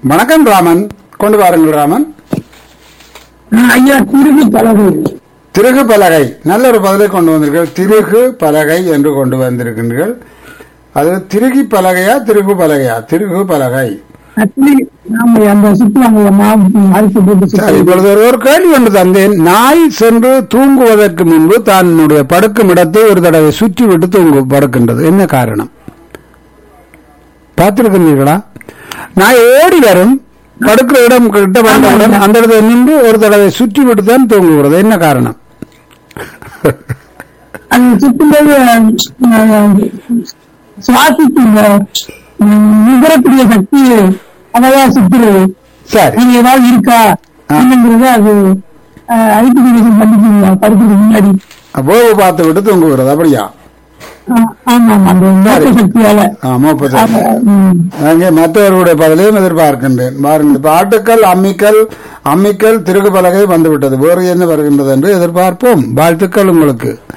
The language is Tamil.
வணக்கம் ராமன் கொண்டு வாருங்கள் ராமன் ஐயா திரும்பி பழகு திருகு பலகை நல்ல ஒரு பதிலை கொண்டு வந்திருக்கீர்கள் திருகு பலகை என்று கொண்டு வந்திருக்கின்றீர்கள் அது திருகி பலகையா திருகு பலகையா திருகு பலகை அட்லி நாம அந்த சுற்றுலாங்க மாவட்டம் அரிசி போட்டு சரி, சுற்றுலா. இப்பொழுது ஒரு- ஒரு கேள்வி ஒன்று தந்தேன் நாய் சென்று தூங்குவதற்கு முன்பு தன்னுடைய படுக்கும் இடத்தை ஒரு தடவை சுற்றி விட்டு தூங்கு படுக்கின்றது என்ன காரணம் பார்த்திருக்கிறீர்களா நாய் ஓடி வரும் படுக்கிற இடம் கிட்ட வந்தவுடன் அந்த இடத்துல நின்று ஒரு தடவை சுற்றி விட்டு தான் தூங்குகிறது என்ன காரணம் அது சுற்றும்போது அஹ், சுவாசிக்கு இந்த உம், நுகரக்கூடிய சக்தி அதான் சுத்துறது சரி நீங்க ஏதாவது இருக்கா ஆ. என்னங்கிறத அது ஐடென்டிபிகேஷன் பண்ணிக்கீங்க படுக்கிறதுக்கு முன்னாடி போகு பார்த்து விட்டு தூங்குகிறது அப்படியா ஆ, ஆமா ஆமா அந்த நோக்க சக்தியால ஆமா இப்ப சரி. அது, உம், அங்கே மற்றவர்களுடைய பதிலையும் எதிர்பார்க்கின்றேன் பாருங்கள் இப்ப ஆட்டுக்கள் அம்மிக்கல் அம்மிக்கல் திருகு பலகை வந்துவிட்டது வேறு என்ன வருகின்றது என்று எதிர்பார்ப்போம் வாழ்த்துக்கள் உங்களுக்கு